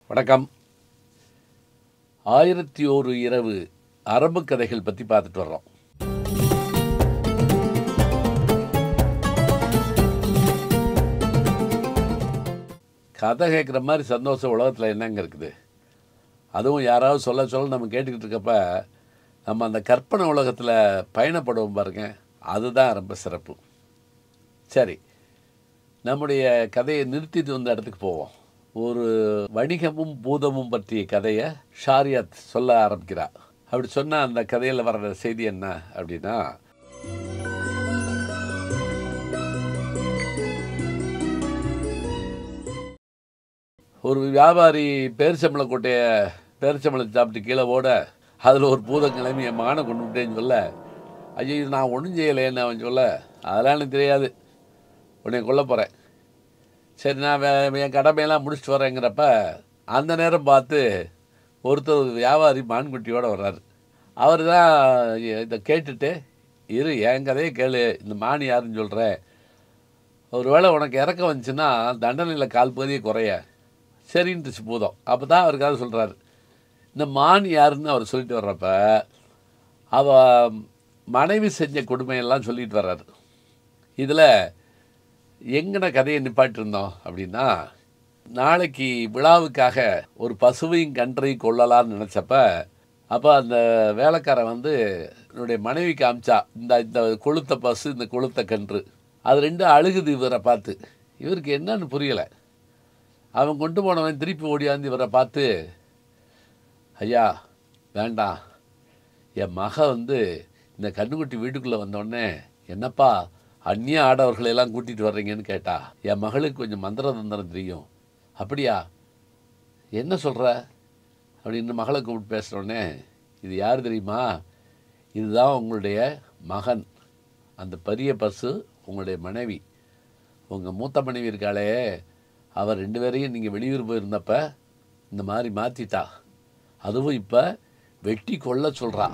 வணக்கம் ஆயிரத்தி ஒரு இரவு அரபு கதைகள் பற்றி பார்த்துட்டு வர்றோம் கதை கேட்குற மாதிரி சந்தோஷம் உலகத்தில் என்னங்க இருக்குது அதுவும் யாராவது சொல்ல சொல்ல நம்ம கேட்டுக்கிட்டு இருக்கப்ப நம்ம அந்த கற்பனை உலகத்தில் பயணப்படுவோம் பாருங்க அதுதான் ரொம்ப சிறப்பு சரி நம்முடைய கதையை நிறுத்திட்டு வந்த இடத்துக்கு போவோம் ஒரு வணிகமும் பூதமும் பற்றிய கதையை ஷாரியாத் சொல்ல ஆரம்பிக்கிறார் அப்படி சொன்னால் அந்த கதையில் வர்ற செய்தி என்ன அப்படின்னா ஒரு வியாபாரி பேரிச்சம்பளம் கொட்டையை பேரிச்சம்பளம் சாப்பிட்டு கீழே ஓட அதில் ஒரு பூதம் கிளம்பி என் மகனை கொண்டு விட்டேன்னு சொல்ல ஐயோ இது நான் ஒன்றும் செய்யலைன்னு அவன் சொல்ல அதெல்லாம் எனக்கு தெரியாது உன்னை கொல்ல போகிறேன் சரி நான் வே- என் கடமையெல்லாம் முடிச்சுட்டு வரேங்கிறப்ப அந்த நேரம் பார்த்து ஒருத்தர் வியாபாரி மான்குட்டியோடு வர்றாரு அவர் தான் இதை கேட்டுட்டு இரு என் கதையை கேளு இந்த மான் யாருன்னு சொல்கிறேன் ஒருவேளை உனக்கு இறக்கம் வந்துச்சுன்னா தண்டனையில் கால் பகுதியே குறைய சரின்ட்டுச்சு போதும் அப்போ தான் அவருக்காக சொல்கிறாரு இந்த மான் யாருன்னு அவர் சொல்லிட்டு வர்றப்ப அவ மனைவி செஞ்ச கொடுமையெல்லாம் சொல்லிட்டு வர்றாரு இதில் எங்கன கதையை நிப்பாட்டிருந்தோம் அப்படின்னா நாளைக்கு விழாவுக்காக ஒரு பசுவையும் கன்றையும் கொள்ளலாம்னு நினச்சப்ப அப்போ அந்த வேலைக்காரன் வந்து என்னுடைய மனைவிக்கு அமிச்சா இந்த இந்த கொளுத்த பசு இந்த கொளுத்த கன்று அது ரெண்டும் அழுகுது இவரை பார்த்து இவருக்கு என்னன்னு புரியலை அவன் கொண்டு போனவன் திருப்பி ஓடியாந்து இவரை பார்த்து ஐயா வேண்டாம் என் மக வந்து இந்த கண்ணுக்குட்டி வீட்டுக்குள்ளே வந்தோடனே என்னப்பா அந்நிய ஆடவர்களை எல்லாம் கூட்டிகிட்டு வர்றீங்கன்னு கேட்டா என் மகளுக்கு கொஞ்சம் மந்திர தந்திரம் தெரியும் அப்படியா என்ன சொல்கிற அப்படின்னு மகளை கூப்பிட்டு பேசுகிறோடனே இது யார் தெரியுமா இதுதான் உங்களுடைய மகன் அந்த பெரிய பசு உங்களுடைய மனைவி உங்கள் மூத்த மனைவி இருக்காளே அவர் ரெண்டு பேரையும் நீங்கள் வெளியூர் போயிருந்தப்ப இந்த மாதிரி மாற்றிட்டா அதுவும் இப்போ வெட்டி கொள்ள சொல்கிறா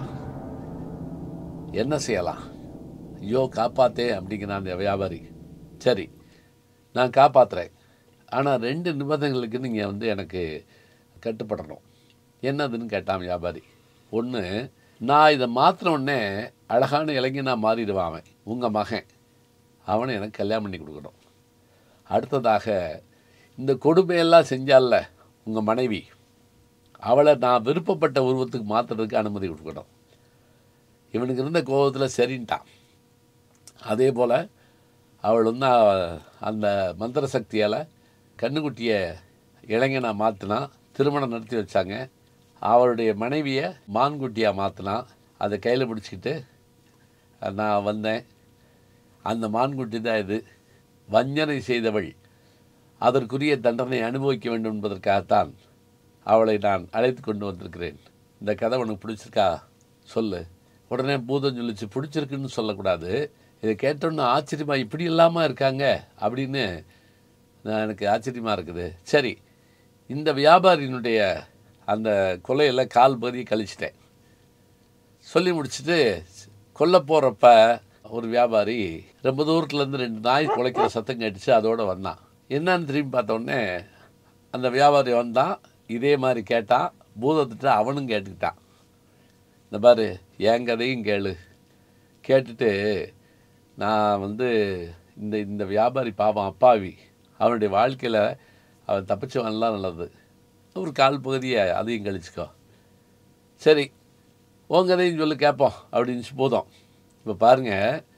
என்ன செய்யலாம் ஐயோ காப்பாத்தே அப்படிங்கிறான் அந்த வியாபாரி சரி நான் காப்பாத்துறேன் ஆனால் ரெண்டு நிபந்தனைகளுக்கு நீங்கள் வந்து எனக்கு கட்டுப்படணும் என்னதுன்னு கேட்டான் வியாபாரி ஒன்று நான் இதை மாற்றின உடனே அழகான இளைஞனா மாறிடுவான் அவன் உங்கள் மகன் அவனை எனக்கு கல்யாணம் பண்ணி கொடுக்கணும் அடுத்ததாக இந்த கொடுமையெல்லாம் செஞ்சால உங்கள் மனைவி அவளை நான் விருப்பப்பட்ட உருவத்துக்கு மாற்றுறதுக்கு அனுமதி கொடுக்கணும் இவனுக்கு இருந்த கோபத்தில் சரின்ட்டான் அதே போல் அவள் வந்து அ- அந்த மந்திர சக்தியால் கண்ணுக்குட்டியை இளைஞனா மாற்றினா திருமணம் நடத்தி வச்சாங்க அவளுடைய மனைவியை மான்குட்டியாக மாற்றினா அதை கையில் பிடிச்சிக்கிட்டு நான் வந்தேன் அந்த மான்குட்டி தான் இது வஞ்சனை செய்தவள் அதற்குரிய தண்டனை அனுபவிக்க வேண்டும் என்பதற்காகத்தான் அவளை நான் அழைத்து கொண்டு வந்திருக்கிறேன் இந்த கதை உனக்கு பிடிச்சிருக்கா சொல்லு உடனே பூதம் சொல்லிச்சு பிடிச்சிருக்குன்னு சொல்லக்கூடாது இதை கேட்டோன்னு ஆச்சரியமா இப்படி இல்லாமல் இருக்காங்க அப்படின்னு நான் எனக்கு ஆச்சரியமாக இருக்குது சரி இந்த வியாபாரியினுடைய அந்த கொலையில் கால் பகுதியை கழிச்சிட்டேன் சொல்லி முடிச்சுட்டு கொல்ல போகிறப்ப ஒரு வியாபாரி ரொம்ப தூரத்துலேருந்து ரெண்டு நாய் குலைக்கிற சத்தம் கேட்டுச்சு அதோட வந்தான் என்னன்னு திரும்பி பார்த்த உடனே அந்த வியாபாரி வந்தான் இதே மாதிரி கேட்டான் பூதத்திட்ட அவனும் கேட்டுக்கிட்டான் இந்த பாரு என் கதையும் கேளு கேட்டுட்டு நான் வந்து இந்த இந்த வியாபாரி பாவம் அப்பாவி அவனுடைய வாழ்க்கையில் அவன் தப்பிச்சவன்லாம் நல்லது ஒரு கால் பகுதியை அதையும் கழிச்சுக்கோ சரி உன் கதையும் சொல்லி கேட்போம் அப்படின்னு போதும் இப்போ பாருங்க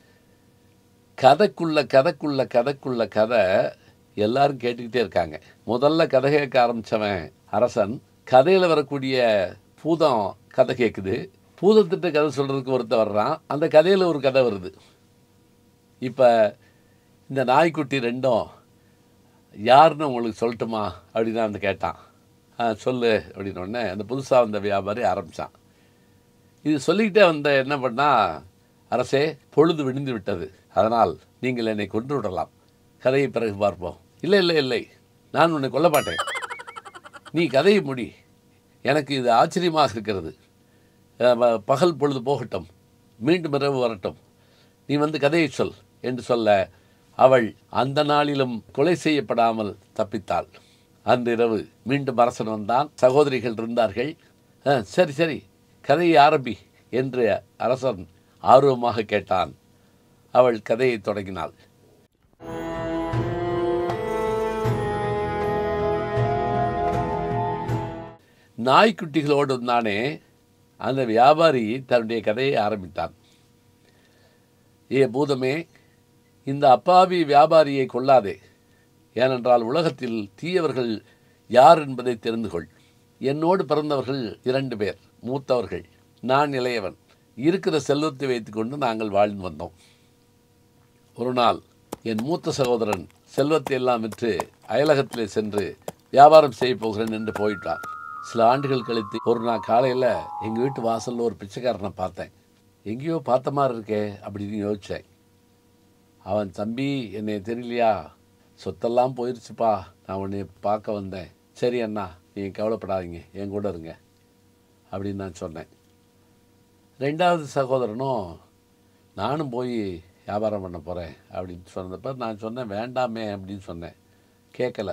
கதைக்குள்ள கதைக்குள்ள கதைக்குள்ள கதை எல்லாரும் கேட்டுக்கிட்டே இருக்காங்க முதல்ல கதை கேட்க ஆரம்பித்தவன் அரசன் கதையில் வரக்கூடிய பூதம் கதை கேட்குது பூதத்திட்ட கதை சொல்கிறதுக்கு ஒருத்தன் வர்றான் அந்த கதையில் ஒரு கதை வருது இப்போ இந்த நாய்க்குட்டி ரெண்டும் யாருன்னு உங்களுக்கு சொல்லட்டுமா அப்படின்னு அந்த கேட்டான் ஆ சொல்லு அப்படின்னு உடனே அந்த புதுசாக வந்த வியாபாரி ஆரம்பித்தான் இது சொல்லிக்கிட்டே வந்த என்ன பண்ணா அரசே பொழுது விடிந்து விட்டது அதனால் நீங்கள் என்னை கொன்று விடலாம் கதையை பிறகு பார்ப்போம் இல்லை இல்லை இல்லை நான் உன்னை கொல்ல மாட்டேன் நீ கதையை முடி எனக்கு இது ஆச்சரியமாக இருக்கிறது அஹ், ப- பகல் பொழுது போகட்டும் மீண்டும் இரவு வரட்டும் நீ வந்து கதையை சொல் என்று சொல்ல அவள் அந்த நாளிலும் கொலை செய்யப்படாமல் தப்பித்தாள் அன்று இரவு மீண்டும் அரசன் வந்தான் சகோதரிகள் இருந்தார்கள் "ஆ, சரி சரி கதையை ஆரம்பி என்று அரசன் ஆர்வமாக கேட்டான் அவள் கதையை தொடங்கினாள் நாய்க்குட்டிகளோடு தானே அந்த வியாபாரி தன்னுடைய கதையை ஆரம்பித்தான் ஏ பூதமே இந்த அப்பாவி வியாபாரியை கொல்லாதே ஏனென்றால் உலகத்தில் தீயவர்கள் யார் என்பதை தெரிந்து கொள் என்னோடு பிறந்தவர்கள் இரண்டு பேர் மூத்தவர்கள் நான் இளையவன் இருக்கிற செல்வத்தை வைத்துக்கொண்டு நாங்கள் வாழ்ந்து வந்தோம் ஒரு நாள் என் மூத்த சகோதரன் செல்வத்தை எல்லாம் விற்று அயலகத்திலே சென்று வியாபாரம் செய்ய போகிறேன் என்று போயிட்டான் சில ஆண்டுகள் கழித்து ஒரு நாள் காலையில் எங்கள் வீட்டு வாசலில் ஒரு பிச்சைக்காரனை பார்த்தேன் எங்கேயோ பார்த்த மாதிரி இருக்கே அப்படின்னு யோசித்தேன் அவன் தம்பி என்னை தெரியலையா சொத்தெல்லாம் போயிருச்சுப்பா நான் உன்னை பார்க்க வந்தேன் சரி அண்ணா நீங்கள் கவலைப்படாதீங்க என் கூட இருங்க அப்படின்னு நான் சொன்னேன் ரெண்டாவது சகோதரனும் நானும் போய் வியாபாரம் பண்ண போகிறேன் அப்படின்னு சொன்னப்ப நான் சொன்னேன் வேண்டாமே அப்படின்னு சொன்னேன் கேட்கல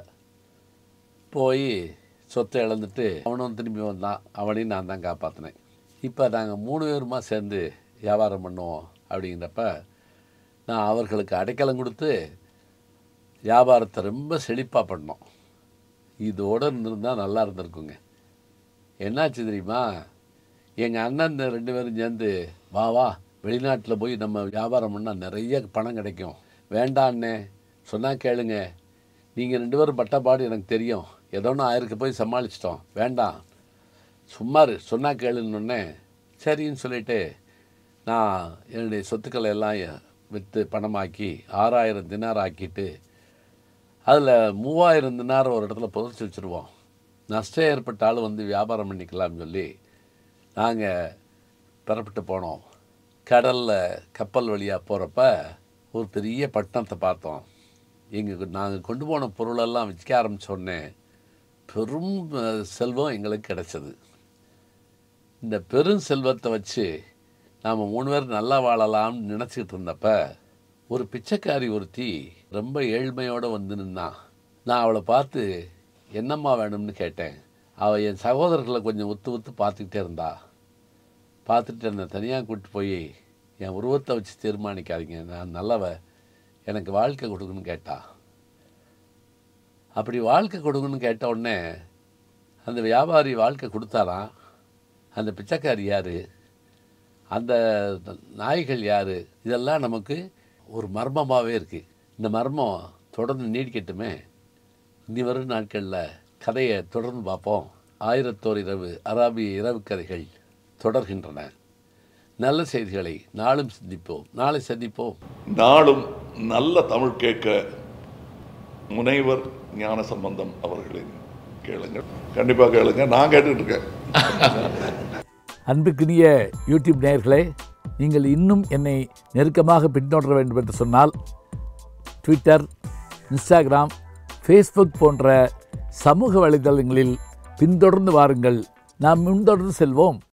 போய் சொத்தை இழந்துட்டு அவனும் திரும்பி வந்தான் அவனையும் நான் தான் காப்பாற்றினேன் இப்போ நாங்கள் மூணு பேருமா சேர்ந்து வியாபாரம் பண்ணுவோம் அப்படிங்கிறப்ப நான் அவர்களுக்கு அடைக்கலம் கொடுத்து வியாபாரத்தை ரொம்ப செழிப்பாக பண்ணோம் இதோடு இருந்திருந்தால் நல்லா இருந்திருக்குங்க என்னாச்சு தெரியுமா எங்கள் அண்ணன் இந்த ரெண்டு பேரும் சேர்ந்து வா வா வெளிநாட்டில் போய் நம்ம வியாபாரம் பண்ணால் நிறைய பணம் கிடைக்கும் வேண்டான்னே சொன்னால் கேளுங்க நீங்கள் ரெண்டு பேரும் பட்டப்பாடு எனக்கு தெரியும் ஏதோ ஒன்று ஆயிருக்கு போய் சமாளிச்சிட்டோம் வேண்டாம் சும்மாரு சொன்னால் கேளுன்னொன்னே சரின்னு சொல்லிட்டு நான் என்னுடைய சொத்துக்களை எல்லாம் விற்று பணமாக்கி ஆறாயிரம் தினார் ஆக்கிட்டு அதில் மூவாயிரம் தினார் ஒரு இடத்துல புதைச்சி வச்சுருவோம் நஷ்டம் ஏற்பட்டாலும் வந்து வியாபாரம் பண்ணிக்கலாம்னு சொல்லி நாங்கள் பெறப்பட்டு போனோம் கடலில் கப்பல் வழியாக போகிறப்ப ஒரு பெரிய பட்டணத்தை பார்த்தோம் எங்கள் நாங்கள் கொண்டு போன பொருளெல்லாம் விற்க ஆரம்பித்தோடனே பெரும் அஹ், செல்வம் எங்களுக்கு கிடைச்சது இந்த பெரும் செல்வத்தை வச்சு நாம் மூணு பேர் நல்லா வாழலாம்னு நினச்சிக்கிட்டு இருந்தப்ப ஒரு பிச்சைக்காரி ஒருத்தி ரொம்ப ஏழ்மையோடு வந்து நின்னான் நான் அவளை பார்த்து என்னம்மா வேணும்னு கேட்டேன் அவள் என் சகோதரர்களை கொஞ்சம் ஒத்து ஒத்து பார்த்துக்கிட்டே இருந்தா பார்த்துட்டு என்னை தனியாக கூப்பிட்டு போய் என் உருவத்தை வச்சு தீர்மானிக்காதீங்க நான் நல்லவ எனக்கு வாழ்க்கை கொடுக்கணும்னு கேட்டா அப்படி வாழ்க்கை கொடுக்கணும்னு கேட்ட உடனே அந்த வியாபாரி வாழ்க்கை கொடுத்தாராம் அந்த பிச்சைக்காரி யார் அந்த நாய்கள் யார் இதெல்லாம் நமக்கு ஒரு மர்மமாகவே இருக்குது இந்த மர்மம் தொடர்ந்து நீடிக்கட்டுமே இனி வரும் நாட்களில் கதையை தொடர்ந்து பார்ப்போம் ஆயிரத்தோர் இரவு அராபிய இரவு கதைகள் தொடர்கின்றன நல்ல செய்திகளை நாளும் சிந்திப்போம் நாளை சந்திப்போம் நாளும் நல்ல தமிழ் கேட்க முனைவர் ஞான சம்பந்தம் அவர்களின் கேளுங்க கண்டிப்பா கேளுங்க நான் கேட்டுட்டு இருக்கேன் அன்புக்குரிய யூடியூப் நேயர்களே நீங்கள் இன்னும் என்னை நெருக்கமாக பின்தொடர வேண்டும் என்று சொன்னால் ட்விட்டர் இன்ஸ்டாகிராம் ஃபேஸ்புக் போன்ற சமூக வலைதளங்களில் பின்தொடர்ந்து வாருங்கள் நாம் முன்தொடர்ந்து செல்வோம்